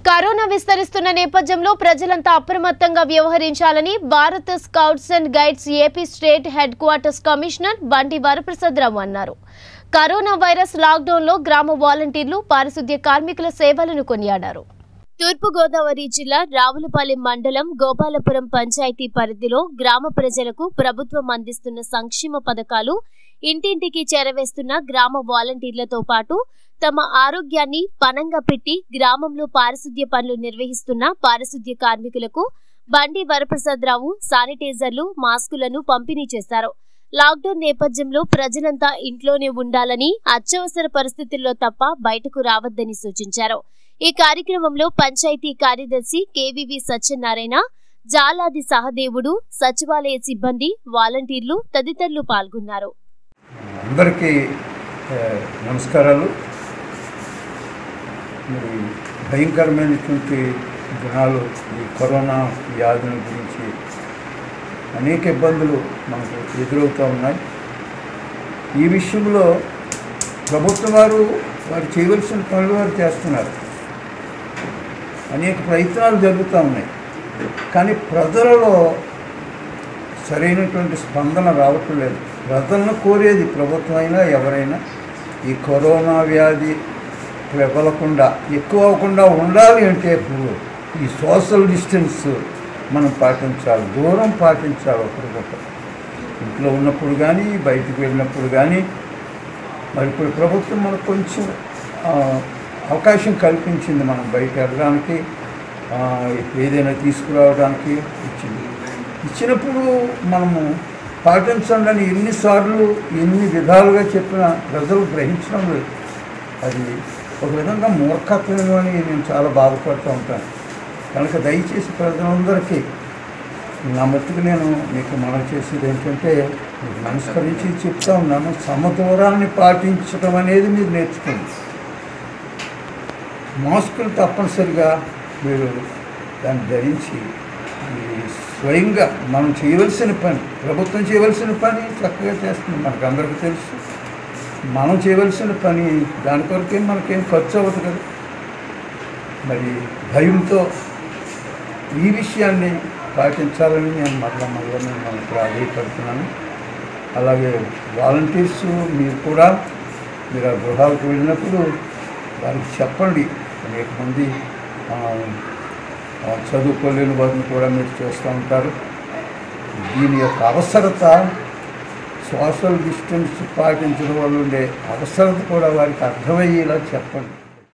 corona విస్తరిస్తున్న నేపథ్యంలో ప్రజలంతా అప్రమత్తంగా వ్యవహరించాలని Bharat scouts and guides AP state headquarters commissioner Bandi Varaprasadarao అన్నారు కరోనా వైరస్ లాక్డౌన్లో గ్రామ వాలంటీర్లు పారిశుద్ధ్య కార్మికుల సేవలను కొనియాడారు తూర్పుగోదావరి జిల్లా రావులపాలెం మండలం గోపాలపురం పంచాయతీ పరిధిలో గ్రామ ప్రజలకు ప్రభుత్వం అందిస్తున్న సంక్షేమ పథకాలు ఇంటింటికి చేరవేస్తున్న గ్రామ వాలంటీర్లతో పాటు తమ ఆరోగ్యాన్ని పనంగా పెట్టి గ్రామంలో పారిశుద్ధ్య పనులు నిర్వహిస్తున్న పారిశుద్ధ్య కార్మికులకు బండి వరప్రసాదరావు శానిటైజర్లు మాస్కులను పంపిణీ చేశారు లాక్డౌన్ నేపథ్యంలో ప్రజలంతా ఇంట్లోనే ఉండాలని అత్యవసర పరిస్థితుల్లో తప్ప బయటకు రావద్దని సూచించారు ఈ కార్యక్రమంలో పంచాయతీ కార్యదర్శి కేవీవి సత్యనారాయణ జాలాది సహదేవుడు సచివాలయ సిబ్బంది వాలంటీర్లు తదితరులు పాల్గొన్నారు అందరికీ ఆ, నమస్కారాలు మరి భయంకరమైనటువంటి జనాలు ఈ కరోనా వ్యాధుల గురించి అనేక ఇబ్బందులు మనకు ఎదురవుతూ ఉన్నాయి ఈ విషయంలో ప్రభుత్వం వారు వారు చేయవలసిన పనులు వారు చేస్తున్నారు అనేక ప్రయత్నాలు జరుగుతూ ఉన్నాయి కానీ ప్రజలలో సరైనటువంటి స్పందన రావటం లేదు ప్రజలను కోరేది ప్రభుత్వం అయినా ఎవరైనా ఈ కరోనా వ్యాధి ప్రబలకుండా ఎక్కువ అవ్వకుండా ఉండాలి అంటే ఇప్పుడు ఈ సోషల్ డిస్టెన్స్ మనం పాటించాలి దూరం పాటించాలి ఒకరికొకరు ఇంట్లో ఉన్నప్పుడు కానీ బయటికి వెళ్ళినప్పుడు కానీ మరి ఇప్పుడు ప్రభుత్వం మనకు కొంచెం ఆ, అవకాశం కల్పించింది మనం బయట వెళ్ళడానికి ఆ, ఏదైనా తీసుకురావడానికి ఇచ్చింది ఇచ్చినప్పుడు మనము పాటించండి అని ఎన్నిసార్లు ఎన్ని విధాలుగా చెప్పినా ప్రజలు గ్రహించడం లేదు అది ఒక విధంగా మూర్ఖత్వం అని నేను చాలా బాధపడుతూ ఉంటాను కనుక దయచేసి ప్రజలందరికీ నా మట్టుకు నేను మీకు మనం చేసేది ఏంటంటే మీకు నమస్కరించి చెప్తా ఉన్నాను సమదూరాన్ని పాటించడం అనేది మీరు నేర్చుకోండి మాస్కులు తప్పనిసరిగా మీరు దాన్ని ధరించి ఈ స్వయంగా మనం చేయవలసిన పని ప్రభుత్వం చేయవలసిన పని చక్కగా చేస్తుంది మనకు అందరికీ తెలుసు మనం చేయవలసిన పని దాని కొరకేం మనకేం ఖర్చు అవ్వదు కదా మరి భయంతో ఈ విషయాన్ని పాటించాలని నేను మరలా మరలా నేను మనకు ఆదేశపడుతున్నాను అలాగే వాలంటీర్స్ మీరు కూడా మీరు ఆ గృహాలకు వెళ్ళినప్పుడు వారికి చెప్పండి అనేక మంది ఆ, ఆ, చదువుకోలేని వారిని కూడా మీరు చూస్తూ ఉంటారు దీని యొక్క అవసరత సోషల్ డిస్టెన్స్ పాటించడం వల్ల ఉండే అవసరత కూడా వారికి అర్థమయ్యేలా చెప్పండి